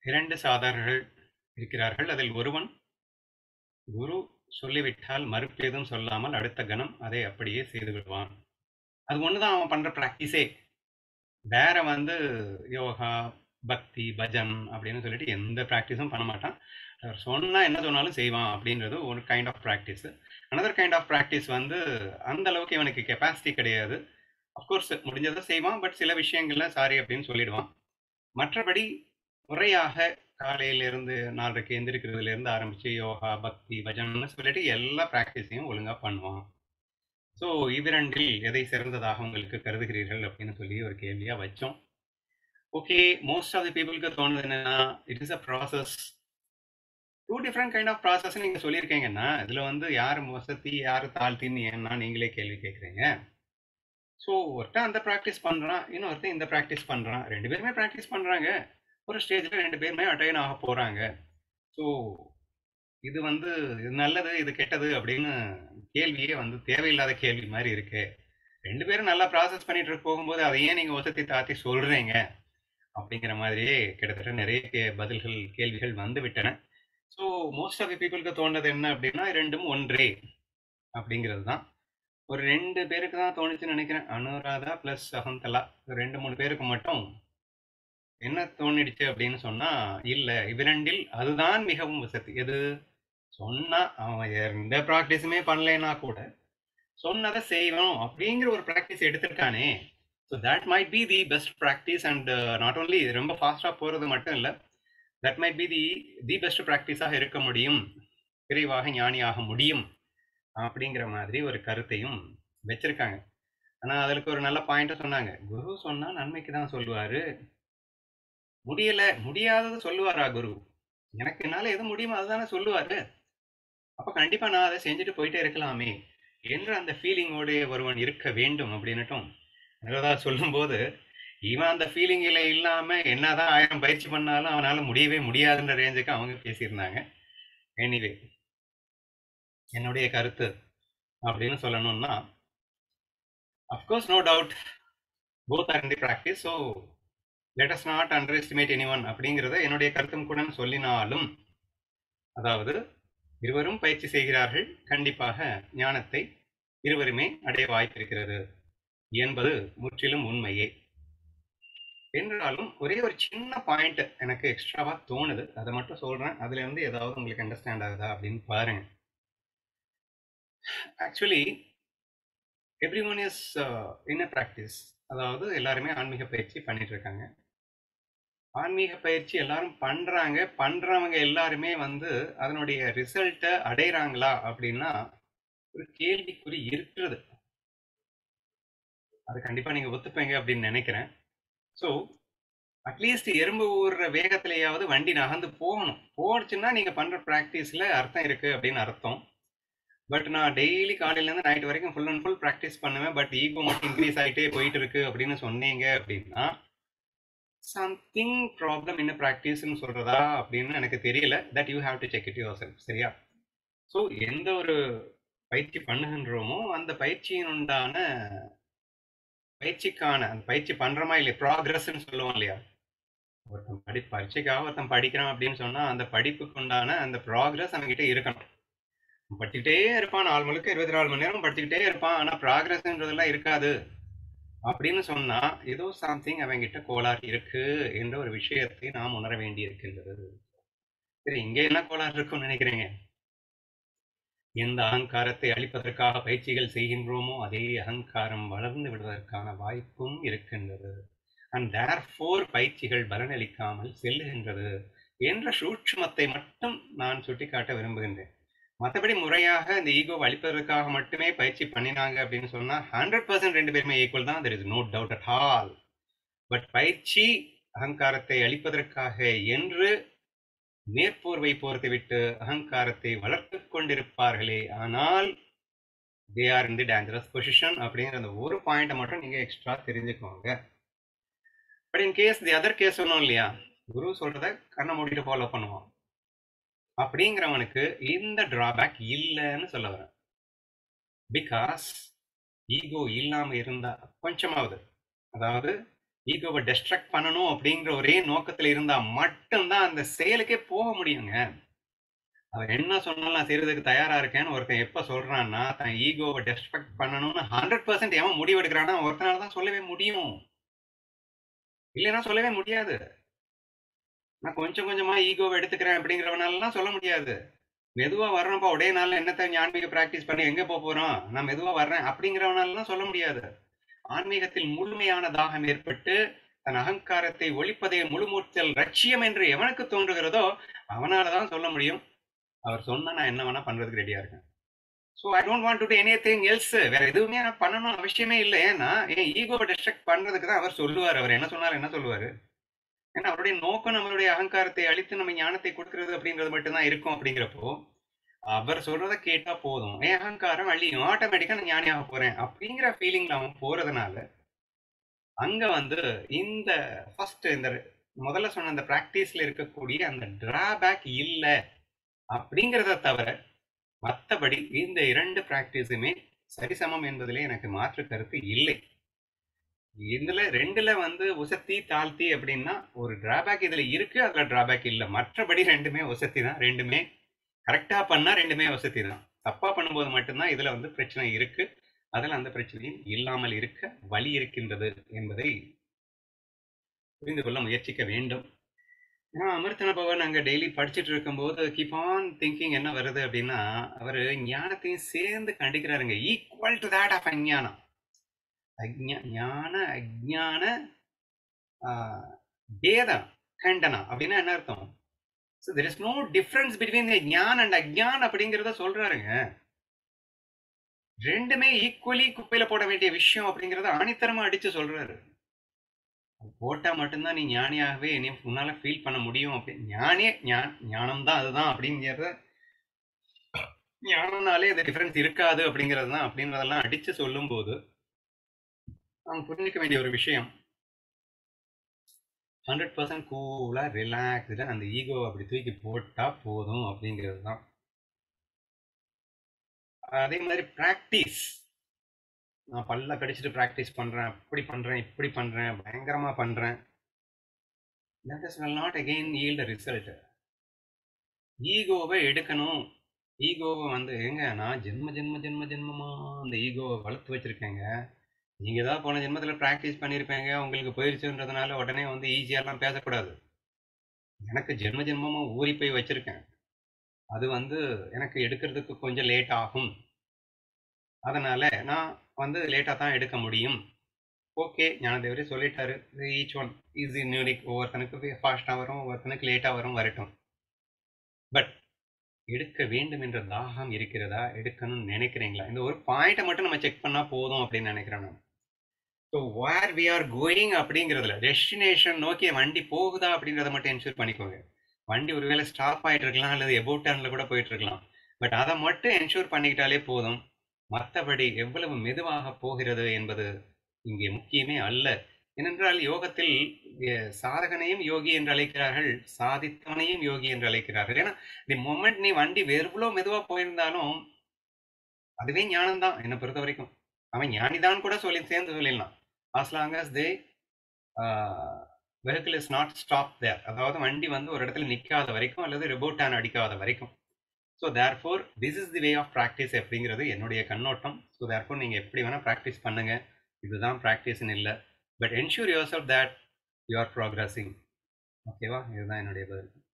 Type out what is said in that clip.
இரண்டு சாதகர்கள் இருக்கிறார்கள் அதில் ஒருவன் குரு சொல்லிவிட்டால் மறுப்பேதும் சொல்லாமல் அடுத்த கணம் அதை அப்படியே செய்து விடுவான் அது ஒண்ணுதான் அவன் பண்ற ப்ராக்டிஸே வேற வந்து யோகா பக்தி பஜன் அப்படின்னு சொல்லிட்டு எந்த ப்ராக்டிஸும் பண்ண மாட்டான் அவர் சொன்னா என்ன சொன்னாலும் செய்வான் அப்படின்றது ஒரு kind of practice another kind of practice வந்து அந்த அளவுக்கு இவனுக்கு கெப்பாசிட்டி கிடையாது அஃப்கோர்ஸ் முடிஞ்சதை செய்வான் பட் சில விஷயங்கள்ல சாரி அப்படின்னு சொல்லிடுவான் மற்றபடி முறையாக காலையிலிருந்து நாலரைக்கு எந்திரிக்கிறதுல இருந்து ஆரம்பிச்சு யோகா பக்தி பஜன்னு சொல்லிட்டு எல்லா ப்ராக்டிஸையும் ஒழுங்கா பண்ணுவான் ஸோ இவ்விரண்டில் எதை சிறந்ததாக உங்களுக்கு கருதுகிறீர்கள் அப்படின்னு சொல்லி ஒரு கேள்வியா வச்சோம் ஓகே மோஸ்ட் ஆஃப் தி பீப்புளுக்கு தோணுது என்னன்னா it is a process two different kind of process நீங்க சொல்லியிருக்கீங்கன்னா இதுல வந்து யார் வசதி யார் தாழ்த்தின்னு ஏன்னா நீங்களே கேள்வி கேட்குறீங்க ஸோ ஒருத்தன் அந்த ப்ராக்டிஸ் பண்றான் இன்னொருத்தன் இந்த ப்ராக்டிஸ் பண்றான் ரெண்டு பேருமே ப்ராக்டிஸ் பண்றாங்க ஒரு ஸ்டேஜ்ல ரெண்டு பேருமே அட்டைன் ஆக போறாங்க ஸோ இது வந்து இது நல்லது இது கெட்டது அப்படின்னு கேள்வியே வந்து தேவையில்லாத கேள்வி மாதிரி இருக்கு ரெண்டு பேரும் நல்லா ப்ராசஸ் பண்ணிட்டு இருக்க போகும்போது அதை ஏன் நீங்க வசதி தாத்தி சொல்றீங்க அப்படிங்கிற மாதிரியே கிட்டத்தட்ட நிறைய கே- பதில்கள் கேள்விகள் வந்து விட்டன ஸோ மோஸ்ட் ஆஃப் தி பீப்புளுக்கு தோணுது என்ன அப்படின்னா ரெண்டும் ஒன்றே அப்படிங்கிறது தான் ஒரு ரெண்டு பேருக்கு தான் தோணுச்சுன்னு நினைக்கிறேன் அனுராதா ப்ளஸ் அகந்தலா ரெண்டு மூணு பேருக்கு மட்டும் என்ன தோணிடுச்சு அப்படின்னு சொன்னா இல்ல இவ்விரண்டில் அதுதான் மிகவும் வசதி எது சொன்னா அவன் எந்த ப்ராக்டிஸுமே பண்ணலைன்னா கூட சொன்னதை செய்யணும் அப்படிங்கிற ஒரு ப்ராக்டிஸ் எடுத்திருக்கானே so that might be the best practice and not only ரொம்ப ஃபாஸ்டாக போகிறது மட்டும் இல்லை that might be the the best ப்ராக்டிஸாக இருக்க முடியும் விரைவாக ஞானியாக முடியும் அப்படிங்கிற மாதிரி ஒரு கருத்தையும் வச்சிருக்காங்க ஆனால் அதற்கு ஒரு நல்ல பாயிண்ட்டை சொன்னாங்க குரு சொன்னா நன்மைக்கு தான் சொல்லுவாரு முடியல முடியாதது சொல்லுவாரா குரு எனக்கு என்னால எது முடியுமோ அதுதானே சொல்லுவாரு அப்ப கண்டிப்பா நான் அதை செஞ்சுட்டு போயிட்டே இருக்கலாமே என்ற அந்த ஃபீலிங்கோட ஒருவன் இருக்க வேண்டும் அப்படின்னுட்டும் அதாவது சொல்லும்போது இவன் அந்த ஃபீலிங்கில் இல்லாம என்னதான் ஆயிரம் பயிற்சி பண்ணாலும் அவனால முடியவே முடியாதுன்ற ரேஞ்சுக்கு அவங்க பேசியிருந்தாங்க எனிவே என்னுடைய கருத்து அப்படின்னு சொல்லணும்னா of course no doubt both are in the practice so let us not underestimate any one அப்படிங்கிறத என்னுடைய கருத்தும் கூட சொல்லினாலும் அதாவது இருவரும் பயிற்சி செய்கிறார்கள் கண்டிப்பாக ஞானத்தை இருவருமே அடைய வாய்ப்பிருக்கிறது என்பது முற்றிலும் உண்மையே என்றாலும் ஒரே ஒரு சின்ன பாயிண்ட் எனக்கு எக்ஸ்ட்ராவா தோணுது அதை மட்டும் சொல்றேன் அதுல இருந்து ஏதாவது உங்களுக்கு அண்டர்ஸ்டாண்ட் ஆகுதா அப்படின்னு பாருங்க actually everyone is in practice அதாவது எல்லாருமே ஆன்மீக பயிற்சி பண்ணிட்டு இருக்காங்க ஆன்மீக பயிற்சி எல்லாரும் பண்றாங்க பண்றவங்க எல்லாருமே வந்து அதனுடைய ரிசல்ட்டை அடையிறாங்களா அப்படின்னா ஒரு கேள்விக்குறி இருக்கிறது அது கண்டிப்பா நீங்க ஒத்துப்பீங்க அப்படின்னு நினைக்கிறேன் ஸோ அட்லீஸ்ட் எறும்பு ஊறுற வேகத்திலேயாவது வண்டி நகர்ந்து போகணும் போடுச்சுன்னா நீங்க பண்ற ப்ராக்டிஸ்ல அர்த்தம் இருக்கு அப்படின்னு அர்த்தம் பட் நான் டெய்லி காலையிலேருந்து நைட் வரைக்கும் ஃபுல் அண்ட் ஃபுல் ப்ராக்டிஸ் பண்ணுவேன் பட் ஈகோ மட்டும் இன்க்ரீஸ் ஆகிட்டே போயிட்டு இருக்கு அப்படின்னு சொன்னீங்க அப்படின்னா சம்திங் ப்ராப்ளம் என்ன ப்ராக்டிஸ்னு சொல்றதா அப்படின்னு எனக்கு தெரியல that you have to check it yourself சரியா ஸோ எந்த ஒரு பயிற்சி பண்ணுகின்றோமோ அந்த பயிற்சியின் உண்டான பயிற்சிக்கான அந்த பயிற்சி பண்றோமா இல்லையா ப்ராக்ரஸ்ன்னு சொல்லுவோம் இல்லையா ஒருத்தன் படி பரீட்சைக்காக ஒருத்தன் படிக்கிறான் அப்படின்னு சொன்னா அந்த படிப்புக்கு உண்டான அந்த ப்ராக்ரஸ் அவன்கிட்ட இருக்கணும் படிச்சுக்கிட்டே இருப்பான் நாலு முழுக்க இருபத்தி நாலு மணி நேரம் படிச்சுக்கிட்டே இருப்பான் ஆனா ப்ராக்ரஸ்ன்றதெல்லாம் இருக்காது அப்படின்னு சொன்னா ஏதோ சம்திங் அவங்கிட்ட கோளாறு இருக்கு என்ற ஒரு விஷயத்தை நாம் உணர வேண்டி இருக்கின்றது சரி இங்க என்ன கோளாறு இருக்கும்னு நினைக்கிறீங்க எந்த அகங்காரத்தை அழிப்பதற்காக பயிற்சிகள் செய்கின்றோமோ அதே அகங்காரம் வளர்ந்து விடுவதற்கான வாய்ப்பும் இருக்கின்றது அண்ட் தேர்ஃபோர் பயிற்சிகள் பலனளிக்காமல் செல்லுகின்றது என்ற சூட்சுமத்தை மட்டும் நான் சுட்டிக்காட்ட விரும்புகின்றேன் மற்றபடி முறையாக இந்த ஈகோ அழிப்பதற்காக மட்டுமே பயிற்சி பண்ணினாங்க அப்படின்னு சொன்னா ஹண்ட்ரட் பர்சன்ட் ரெண்டு பேருமே ஈக்குவல் தான் there is no doubt at all but பயிற்சி அகங்காரத்தை அழிப்பதற்காக என்று மேற்போர்வை போர்த்து விட்டு அகங்காரத்தை வளர்த்து கொண்டிருப்பார்களே ஆனால் they are in the dangerous position அப்படிங்கிற அந்த ஒரு பாயிண்ட்டை மட்டும் நீங்க எக்ஸ்ட்ரா தெரிஞ்சுக்கோங்க but in case the other case சொன்னோம் இல்லையா குரு சொல்றத கண்ணை மூடிட்டு ஃபாலோ பண்ணுவான் அப்படிங்கிறவனுக்கு இந்த டிராபேக் இல்லைன்னு சொல்ல வரேன் பிகாஸ் ஈகோ இல்லாம இருந்தா கொஞ்சமாவது அதாவது ஈகோவை டெஸ்ட்ரக்ட் பண்ணணும் அப்படிங்கிற ஒரே நோக்கத்துல இருந்தா மட்டும்தான் அந்த செயலுக்கே போக முடியுங்க அவர் என்ன சொன்னாலும் நான் செய்யறதுக்கு தயாரா இருக்கேன்னு ஒருத்தன் எப்ப சொல்றான்னா தன் ஈகோவை டெஸ்ட்ரக்ட் பண்ணணும்னு ஹண்ட்ரட் பர்சன்ட் எவன் முடிவெடுக்கிறான்னா ஒருத்தனால தான் சொல்லவே முடியும் இல்லைன்னா சொல்லவே முடியாது நான் கொஞ்சம் கொஞ்சமா ஈகோவை எடுத்துக்கிறேன் அப்படிங்கிறவனாலாம் சொல்ல முடியாது மெதுவா வர்றோம்ப்பா ஒரே நாள்ல என்னத்த ஆன்மீக பிராக்டிஸ் பண்ணி எங்க போக போறோம் நான் மெதுவா வர்றேன் அப்படிங்கிறவனாலாம் சொல்ல முடியாது ஆன்மீகத்தில் முழுமையான தாகம் ஏற்பட்டு தன் அகங்காரத்தை ஒழிப்பதே முழுமூச்சல் லட்சியம் என்று எவனுக்கு தோன்றுகிறதோ அவனாலதான் சொல்ல முடியும் அவர் சொன்னா நான் என்ன வேணா பண்றதுக்கு ரெடியா இருக்கேன் so I don't want to do anything else வேற எதுவுமே நான் பண்ணணும் அவசியமே இல்லை ஏன்னா என் ஈகோவை டிஸ்ட்ரக்ட் பண்றதுக்கு தான் அவர் சொல்லுவார் அவர் என்ன சொன்னார் என்ன சொல்லுவாரு ஏன்னா அவருடைய நோக்கம் நம்மளுடைய அகங்காரத்தை அழித்து நம்ம ஞானத்தை கொடுக்கறது அப்படிங்கிறது மட்டும்தான் இருக்கும் அப்படிங்கிறப்போ அவர் சொல்றத கேட்டா போதும் என் அகங்காரம் அழியும் ஆட்டோமேட்டிக்கா நான் ஞானியாக போறேன் அப்படிங்கிற ஃபீலிங்ல அவன் போறதுனால அங்க வந்து இந்த ஃபர்ஸ்ட் இந்த முதல்ல சொன்ன அந்த பிராக்டிஸ்ல இருக்கக்கூடிய அந்த டிராபேக் இல்லை அப்படிங்கிறத தவிர மற்றபடி இந்த இரண்டு பிராக்டிஸுமே சரிசமம் என்பதிலே எனக்கு மாற்று கருத்து இல்லை இதுல ரெண்டுல வந்து உசத்தி தாழ்த்தி அப்படின்னா ஒரு டிராபேக் இதுல இருக்கு அதுல டிராபேக் இல்லை மற்றபடி ரெண்டுமே உசத்தி தான் ரெண்டுமே கரெக்டா பண்ணா ரெண்டுமே வசதி தான் தப்பா பண்ணும்போது மட்டும்தான் இதுல வந்து பிரச்சனை இருக்கு அதில் அந்த பிரச்சனையும் இல்லாமல் இருக்க வழி இருக்கின்றது என்பதை புரிந்து கொள்ள முயற்சிக்க வேண்டும் ஏன்னா அமிர்தன பவன் அங்கே டெய்லி படிச்சுட்டு இருக்கும்போது கீப் ஆன் திங்கிங் என்ன வருது அப்படின்னா அவர் ஞானத்தையும் சேர்ந்து கண்டிக்கிறாருங்க ஈக்குவல் டு தேட் ஆஃப் அஞ்ஞானம் அஜ்ஞா ஞான அஜ்ஞான பேதம் கண்டனம் அப்படின்னா என்ன அர்த்தம் so there is no difference between ஞான் அண்ட் அஜ்ஞான் அப்படிங்கிறத சொல்றாருங்க ரெண்டுமே ஈக்குவலி குப்பையில போட வேண்டிய விஷயம் அப்படிங்கிறத ஆணித்தரமா அடிச்சு சொல்றாரு போட்டா மட்டும்தான் நீ ஞானியாகவே இனி உன்னால ஃபீல் பண்ண முடியும் அப்படி ஞானே ஞானம் தான் அதுதான் அப்படிங்கிறத ஞானம்னாலே அது டிஃபரன்ஸ் இருக்காது அப்படிங்கிறது தான் அப்படின்றதெல்லாம் அடிச்சு சொல்லும்போது அவங்க புரிஞ்சிக்க வேண்டிய ஒரு விஷயம் ஹண்ட்ரட் பர்சன்ட் கூலாக ரிலாக்ஸ்டு அந்த ஈகோ அப்படி தூக்கி போட்டால் போதும் அப்படிங்கிறது தான் அதே மாதிரி ப்ராக்டிஸ் நான் பல்ல கடிச்சிட்டு ப்ராக்டிஸ் பண்ணுறேன் அப்படி பண்ணுறேன் இப்படி பண்ணுறேன் பயங்கரமாக பண்ணுறேன் that is will not again yield result ஈகோவை எடுக்கணும் ஈகோவை வந்து எங்க நான் ஜென்ம ஜென்ம ஜென்ம ஜென்மமா அந்த ஈகோவை வளர்த்து வச்சிருக்கேங்க நீங்க ஏதாவது போன ஜென்மத்தில் ப்ராக்டிஸ் பண்ணியிருப்பீங்க உங்களுக்கு போயிருச்சுன்றதுனால உடனே வந்து ஈஸியாலாம் பேசக்கூடாது எனக்கு ஜென்ம ஜென்மமாக ஊறி போய் வச்சிருக்கேன் அது வந்து எனக்கு எடுக்கிறதுக்கு கொஞ்சம் லேட் ஆகும் அதனால நான் வந்து லேட்டாக தான் எடுக்க முடியும் ஓகே ஞானதேவரே சொல்லிட்டாரு ஈச் ஒன் ஈஸி நியூரிக் ஒவ்வொருத்தனுக்கு ஃபாஸ்ட்டாக வரும் ஒவ்வொருத்தனுக்கு லேட்டாக வரும் வரட்டும் பட் எடுக்க வேண்டும் என்ற தாகம் இருக்கிறதா எடுக்கணும்னு நினைக்கிறீங்களா இந்த ஒரு பாயிண்ட்டை மட்டும் நம்ம செக் பண்ணால் போதும் அப்படின்னு நினைக்கிறேன் நான் so where we are going அப்படிங்கிறதுல டெஸ்டினேஷன் நோக்கி வண்டி போகுதா அப்படிங்கிறத மட்டும் என்ஷூர் பண்ணிக்கோங்க வண்டி ஒருவேளை ஸ்டாப் ஆகிட்டு இருக்கலாம் அல்லது எபோட் டர்னில் கூட போயிட்டு இருக்கலாம் பட் அதை மட்டும் என்ஷூர் பண்ணிக்கிட்டாலே போதும் மற்றபடி எவ்வளவு மெதுவாக போகிறது என்பது இங்கே முக்கியமே அல்ல ஏனென்றால் யோகத்தில் சாதகனையும் யோகி என்று அழைக்கிறார்கள் சாதித்தவனையும் யோகி என்று அழைக்கிறார்கள் ஏன்னா தி மொமெண்ட் நீ வண்டி எவ்வளோ மெதுவாக போயிருந்தாலும் அதுவே ஞானம் தான் என்னை பொறுத்த வரைக்கும் அவன் ஞானிதான் கூட சொல்லி சேர்ந்து சொல்லிடலாம் as long as the vehicle is not stop there அதாவது வண்டி வந்து ஒரு இடத்துல நிற்காத வரைக்கும் அல்லது ரிபோட்டான் அடிக்காத வரைக்கும் so therefore this is the way of practice அப்படிங்கிறது என்னுடைய கண்ணோட்டம் ஸோ தேர் ஃபோர் நீங்கள் எப்படி வேணால் ப்ராக்டிஸ் பண்ணுங்கள் இதுதான் ப்ராக்டிஸ்னு இல்லை but ensure yourself that you are progressing ஓகேவா இதுதான் என்னுடைய பதில்